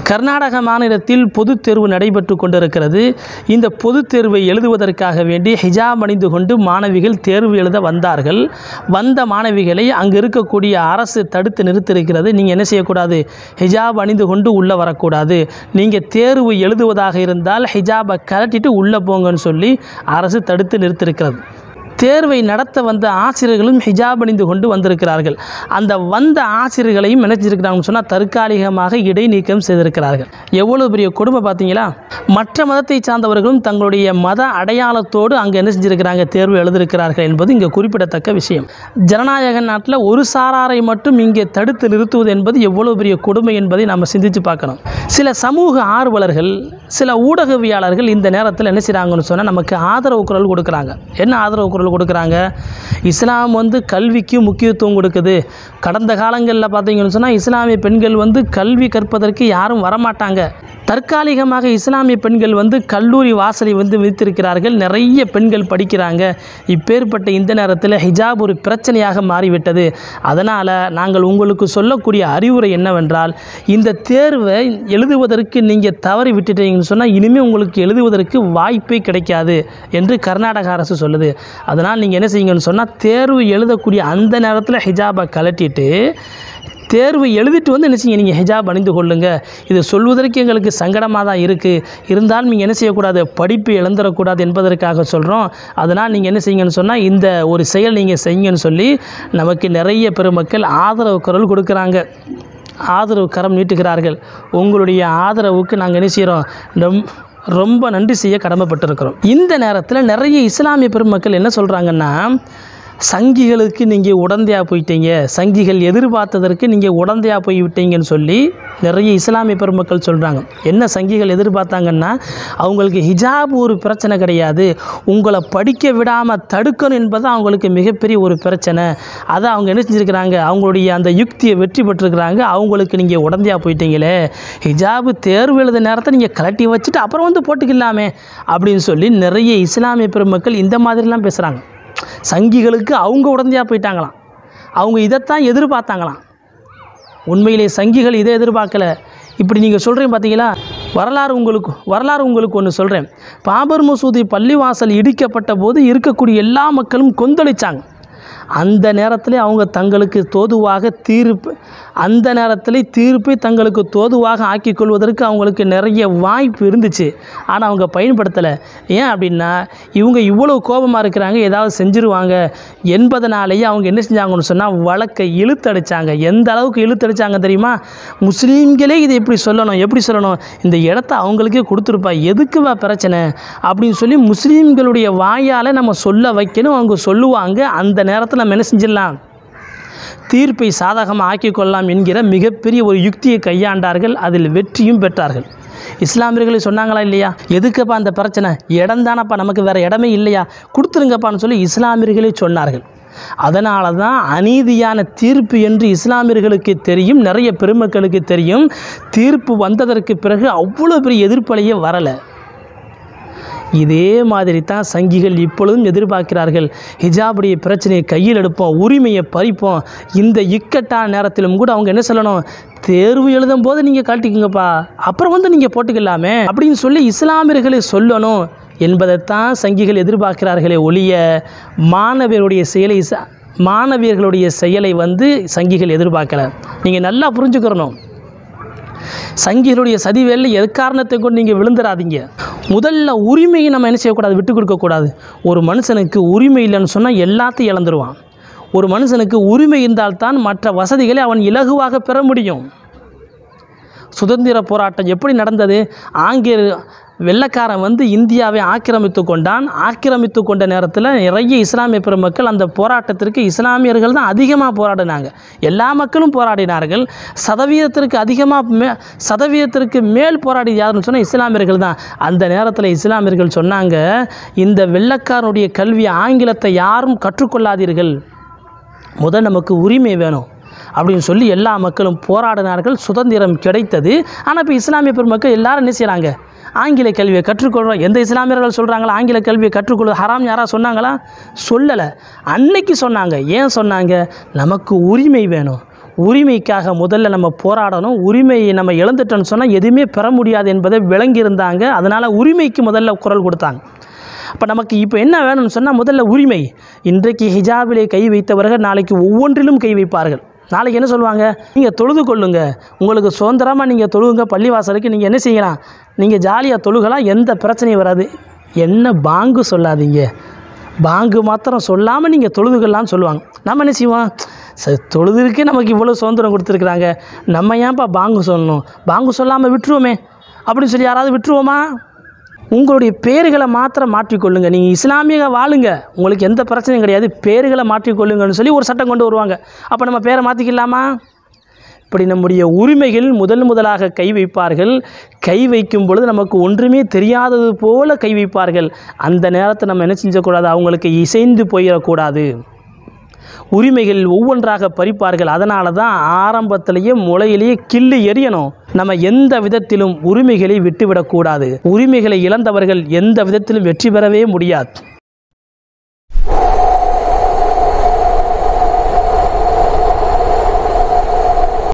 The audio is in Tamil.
கர்நாடக மாநிலத்தில் பொதுத் தேர்வு நடைபெற்று கொண்டிருக்கிறது இந்த பொதுத் தேர்வை எழுதுவதற்காக வேண்டி ஹிஜாப் அணிந்து கொண்டு மாணவிகள் தேர்வு எழுத வந்தார்கள் வந்த மாணவிகளை அங்கு இருக்கக்கூடிய அரசு தடுத்து நிறுத்தியிருக்கிறது நீங்கள் என்ன செய்யக்கூடாது ஹிஜாப் அணிந்து கொண்டு உள்ளே வரக்கூடாது நீங்கள் தேர்வு எழுதுவதாக இருந்தால் ஹிஜாபை கலட்டிட்டு உள்ளே போங்கன்னு சொல்லி அரசு தடுத்து நிறுத்தியிருக்கிறது தேர்வை நடத்த வந்த ஆசிரியர்களும் ஹிஜாப் அணிந்து கொண்டு வந்திருக்கிறார்கள் அந்த வந்த ஆசிரியர்களையும் நினைச்சிருக்கிறாங்கன்னு சொன்னால் தற்காலிகமாக இடைநீக்கம் செய்திருக்கிறார்கள் எவ்வளோ பெரிய கொடுமை பார்த்தீங்களா மற்ற மதத்தை சார்ந்தவர்களும் தங்களுடைய மத அடையாளத்தோடு அங்கே என்ன செஞ்சிருக்கிறாங்க தேர்வு எழுதியிருக்கிறார்கள் என்பது இங்கே குறிப்பிடத்தக்க விஷயம் ஜனநாயக நாட்டில் ஒரு சாராரை மட்டும் இங்கே தடுத்து நிறுத்துவது என்பது எவ்வளோ பெரிய கொடுமை என்பதை நாம் சிந்தித்து பார்க்கணும் சில சமூக ஆர்வலர்கள் சில ஊடகவியாளர்கள் இந்த நேரத்தில் என்ன செய்கிறாங்கன்னு சொன்னால் நமக்கு ஆதரவு குரல் கொடுக்குறாங்க என்ன ஆதரவு குரல் கொடுக்குறாங்க இஸ்லாம் வந்து கல்விக்கு முக்கியத்துவம் கொடுக்குது கடந்த காலங்களில் பார்த்தீங்கன்னு சொன்னால் இஸ்லாமிய பெண்கள் வந்து கல்வி கற்பதற்கு யாரும் வரமாட்டாங்க தற்காலிகமாக இஸ்லாமிய பெண்கள் வந்து கல்லூரி வாசலை வந்து விதித்திருக்கிறார்கள் நிறைய பெண்கள் படிக்கிறாங்க இப்பேற்பட்ட இந்த நேரத்தில் ஹிஜாப் ஒரு பிரச்சனையாக மாறிவிட்டது அதனால் நாங்கள் உங்களுக்கு சொல்லக்கூடிய அறிவுரை என்னவென்றால் இந்த தேர்வை எழுதுவதற்கு நீங்கள் தவறி விட்டுட்டீங்கன்னு சொன்னால் இனிமேல் உங்களுக்கு எழுதுவதற்கு வாய்ப்பே கிடைக்காது என்று கர்நாடக அரசு சொல்லுது அதனால் நீங்கள் என்ன செய்யுங்கன்னு சொன்னால் தேர்வு எழுதக்கூடிய அந்த நேரத்தில் ஹிஜாபை கலட்டிட்டு தேர்வு எழுதிட்டு வந்து என்ன செய்யுங்க நீங்கள் ஹிஜாப் அணிந்து கொள்ளுங்க இது சொல்வதற்கு எங்களுக்கு சங்கடமாக தான் இருக்குது இருந்தாலும் நீங்கள் என்ன செய்யக்கூடாது படிப்பு இழந்துடக்கூடாது என்பதற்காக சொல்கிறோம் அதனால் நீங்கள் என்ன செய்யுங்கன்னு சொன்னால் இந்த ஒரு செயல் நீங்கள் செய்யுங்கன்னு சொல்லி நமக்கு நிறைய பெருமக்கள் ஆதரவு குரல் கொடுக்குறாங்க ஆதரவு கரம் நீட்டுகிறார்கள் உங்களுடைய ஆதரவுக்கு நாங்கள் என்ன செய்கிறோம் ரொம் ரொம்ப நன்றி செய்ய கடமைப்பட்டிருக்கிறோம் இந்த நேரத்தில் நிறைய இஸ்லாமிய பெருமக்கள் என்ன சொல்கிறாங்கன்னா சங்கிகளுக்கு நீங்கள் உடந்தையாக போயிட்டீங்க சங்கிகள் எதிர்பார்த்ததற்கு நீங்கள் உடந்தையாக போய் விட்டீங்கன்னு சொல்லி நிறைய இஸ்லாமிய பெருமக்கள் சொல்கிறாங்க என்ன சங்கிகள் எதிர்பார்த்தாங்கன்னா அவங்களுக்கு ஹிஜாப் ஒரு பிரச்சனை கிடையாது உங்களை படிக்க விடாமல் தடுக்கணும் என்பது அவங்களுக்கு மிகப்பெரிய ஒரு பிரச்சனை அதை அவங்க என்ன செஞ்சுருக்கிறாங்க அவங்களுடைய அந்த யுக்தியை வெற்றி பெற்றிருக்கிறாங்க அவங்களுக்கு நீங்கள் உடந்தையாக போயிட்டீங்களே ஹிஜாபு தேர்வு எழுத நேரத்தை நீங்கள் கலட்டி வச்சுட்டு அப்புறம் வந்து போட்டுக்கலாமே அப்படின்னு சொல்லி நிறைய இஸ்லாமிய பெருமக்கள் இந்த மாதிரிலாம் பேசுகிறாங்க சங்கிகளுக்கு அவங்க உடந்தையாக போயிட்டாங்களாம் அவங்க இதைத்தான் எதிர்பார்த்தாங்களாம் உண்மையிலே சங்கிகள் இதை எதிர்பார்க்கல இப்படி நீங்கள் சொல்கிறீங்க பார்த்தீங்களா வரலாறு உங்களுக்கு வரலாறு உங்களுக்கு ஒன்று சொல்கிறேன் பாபர் மசூதி பள்ளிவாசல் இடிக்கப்பட்ட போது இருக்கக்கூடிய எல்லா மக்களும் கொந்தளிச்சாங்க அந்த நேரத்தில் அவங்க தங்களுக்கு தோதுவாக தீர்ப்பு அந்த நேரத்தில் தீர்ப்பை தங்களுக்கு தோதுவாக ஆக்கிக் கொள்வதற்கு அவங்களுக்கு நிறைய வாய்ப்பு இருந்துச்சு ஆனால் அவங்க பயன்படுத்தலை ஏன் அப்படின்னா இவங்க இவ்வளோ கோபமாக இருக்கிறாங்க ஏதாவது செஞ்சுருவாங்க என்பதனாலேயே அவங்க என்ன செஞ்சாங்கன்னு சொன்னால் வழக்கை இழுத்தடிச்சாங்க எந்த அளவுக்கு இழுத்தடிச்சாங்க தெரியுமா முஸ்லீம்களே இதை எப்படி சொல்லணும் எப்படி சொல்லணும் இந்த இடத்த அவங்களுக்கே கொடுத்துருப்பா எதுக்குவா பிரச்சனை அப்படின்னு சொல்லி முஸ்லீம்களுடைய வாயால் நம்ம சொல்ல வைக்கணும் அவங்க சொல்லுவாங்க அந்த நேரத்தில் நம்ம என்ன செஞ்சிடலாம் தீர்ப்பை சாதகமாக ஆக்கிக் கொள்ளலாம் என்கிற மிகப்பெரிய ஒரு யுக்தியை கையாண்டார்கள் அதில் வெற்றியும் பெற்றார்கள் இஸ்லாமியர்களை சொன்னாங்களா இல்லையா எதுக்குப்பா அந்த பிரச்சனை இடம் தானப்பா நமக்கு வேறு இடமே இல்லையா கொடுத்துருங்கப்பான்னு சொல்லி இஸ்லாமியர்களே சொன்னார்கள் அதனால தான் அநீதியான தீர்ப்பு என்று இஸ்லாமியர்களுக்கு தெரியும் நிறைய பெருமக்களுக்கு தெரியும் தீர்ப்பு வந்ததற்கு பிறகு அவ்வளோ பெரிய எதிர்ப்பலையே வரலை இதே மாதிரி தான் சங்கிகள் இப்பொழுதும் எதிர்பார்க்கிறார்கள் ஹிஜாபுடைய பிரச்சனையை கையில் எடுப்போம் உரிமையை பறிப்போம் இந்த இக்கட்டான நேரத்திலும் கூட அவங்க என்ன சொல்லணும் தேர்வு எழுதும் போது நீங்கள் கழட்டிக்குங்கப்பா அப்புறம் வந்து நீங்கள் போட்டுக்கலாமே அப்படின்னு சொல்லி இஸ்லாமியர்களை சொல்லணும் என்பதைத்தான் சங்கிகள் எதிர்பார்க்கிறார்களே ஒழிய மாணவர்களுடைய செயலை ச- மாணவியர்களுடைய செயலை வந்து சங்கிகள் எதிர்பார்க்கல நீங்கள் நல்லா புரிஞ்சுக்கிறணும் சங்கிகளுடைய சதிவேலில் எக்காரணத்தை கொண்டு நீங்கள் விழுந்துடாதீங்க முதல்ல உரிமையை நம்ம என்ன செய்யக்கூடாது விட்டு கொடுக்கக்கூடாது ஒரு மனுஷனுக்கு உரிமை இல்லைன்னு சொன்னால் எல்லாத்தையும் இழந்துருவான் ஒரு மனுஷனுக்கு உரிமை இருந்தால்தான் மற்ற வசதிகளை அவன் இலகுவாக பெற முடியும் சுதந்திர போராட்டம் எப்படி நடந்தது ஆங்கில வெள்ளைக்காரன் வந்து இந்தியாவை ஆக்கிரமித்து கொண்டான் ஆக்கிரமித்து கொண்ட நேரத்தில் நிறைய இஸ்லாமிய பெருமக்கள் அந்த போராட்டத்திற்கு இஸ்லாமியர்கள் தான் அதிகமாக போராடினாங்க எல்லா மக்களும் போராடினார்கள் சதவீதத்திற்கு அதிகமாக மே சதவீதத்திற்கு மேல் போராடி யாருன்னு சொன்னால் இஸ்லாமியர்கள் தான் அந்த நேரத்தில் இஸ்லாமியர்கள் சொன்னாங்க இந்த வெள்ளைக்காரனுடைய கல்வி ஆங்கிலத்தை யாரும் கற்றுக்கொள்ளாதீர்கள் முதல் நமக்கு உரிமை வேணும் அப்படின்னு சொல்லி எல்லா மக்களும் போராடினார்கள் சுதந்திரம் கிடைத்தது ஆனால் இப்போ இஸ்லாமிய பெருமக்கள் எல்லாரும் என்ன செய்கிறாங்க ஆங்கில கல்வியை கற்றுக்கொள்கிறோம் எந்த இஸ்லாமியர்கள் சொல்கிறாங்களா ஆங்கில கல்வியை கற்றுக்கொள்ள ஹராம் யாரா சொன்னாங்களா சொல்லலை அன்னைக்கு சொன்னாங்க ஏன் சொன்னாங்க நமக்கு உரிமை வேணும் உரிமைக்காக முதல்ல நம்ம போராடணும் உரிமையை நம்ம இழந்துட்டோன்னு சொன்னால் எதுவுமே பெற முடியாது என்பதை விளங்கியிருந்தாங்க அதனால் உரிமைக்கு முதல்ல குரல் கொடுத்தாங்க அப்போ நமக்கு இப்போ என்ன வேணும்னு சொன்னால் முதல்ல உரிமை இன்றைக்கு ஹிஜாபிலே கை வைத்தவர்கள் நாளைக்கு ஒவ்வொன்றிலும் கை வைப்பார்கள் நாளைக்கு என்ன சொல்லுவாங்க நீங்கள் தொழுது கொள்ளுங்க உங்களுக்கு சுதந்திரமாக நீங்கள் தொழுகுங்க பள்ளிவாசலுக்கு நீங்கள் என்ன செய்யலாம் நீங்கள் ஜாலியாக தொழுகலாம் எந்த பிரச்சனையும் வராது என்ன பாங்கு சொல்லாதீங்க பாங்கு மாத்திரம் சொல்லாமல் நீங்கள் தொழுதுகள்லாம் சொல்லுவாங்க நம்ம என்ன செய்வோம் சரி தொழுதுக்கே நமக்கு இவ்வளோ சுதந்திரம் கொடுத்துருக்குறாங்க நம்ம ஏன்ப்பா பாங்கு சொல்லணும் பாங்கு சொல்லாமல் விட்டுருவோமே அப்படின்னு சொல்லி யாராவது விட்டுருவோமா உங்களுடைய பேர்களை மாத்திரம் மாற்றிக்கொள்ளுங்க நீங்கள் இஸ்லாமிய வாழுங்க உங்களுக்கு எந்த பிரச்சனையும் கிடையாது பேர்களை மாற்றிக்கொள்ளுங்கன்னு சொல்லி ஒரு சட்டம் கொண்டு வருவாங்க அப்போ நம்ம பேரை மாற்றிக்கலாமா இப்படி நம்முடைய உரிமைகள் முதல் முதலாக கை வைப்பார்கள் கை வைக்கும் பொழுது நமக்கு ஒன்றுமே தெரியாதது போல கை வைப்பார்கள் அந்த நேரத்தை நம்ம என்ன செஞ்சக்கூடாது அவங்களுக்கு இசைந்து போயிடக்கூடாது உரிமைகள் ஒவ்வொன்றாக பறிப்பார்கள் அதனால தான் ஆரம்பத்திலேயே முளையிலேயே கிள்ளி எறியணும் நம்ம எந்த விதத்திலும் உரிமைகளை விட்டுவிடக்கூடாது உரிமைகளை இழந்தவர்கள் எந்த விதத்திலும் வெற்றி பெறவே முடியாது